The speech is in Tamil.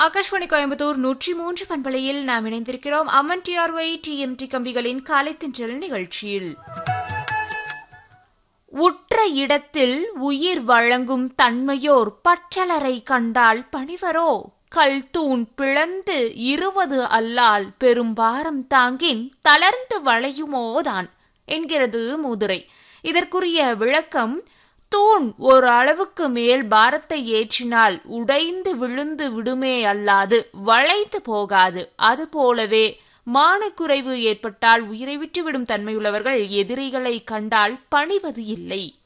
ஆகாஷ்வாணி கோயம்புத்தூர் நூற்றி மூன்று பண்பலையில் நாம் இணைந்திருக்கிறோம் அமன் டிஆர்ஒய் டிஎம்டி கம்பிகளின் காலைத்தின்றல் நிகழ்ச்சியில் உற்ற இடத்தில் உயிர் வழங்கும் தன்மையோர் பற்றலரை கண்டால் பணிவரோ கல் தூண் பிளந்து இருவது அல்லால் பெரும்பாரம் தாங்கின் தளர்ந்து வளையுமோதான் என்கிறது மூதுரை இதற்குரிய விளக்கம் தூண் ஒரு அளவுக்கு மேல் பாரத்தை ஏற்றினால் உடைந்து விழுந்து விடுமே அல்லாது வளைந்து போகாது அதுபோலவே மானக்குறைவு ஏற்பட்டால் உயிரை விட்டுவிடும் தன்மையுள்ளவர்கள் எதிரிகளை கண்டால் பணிவது இல்லை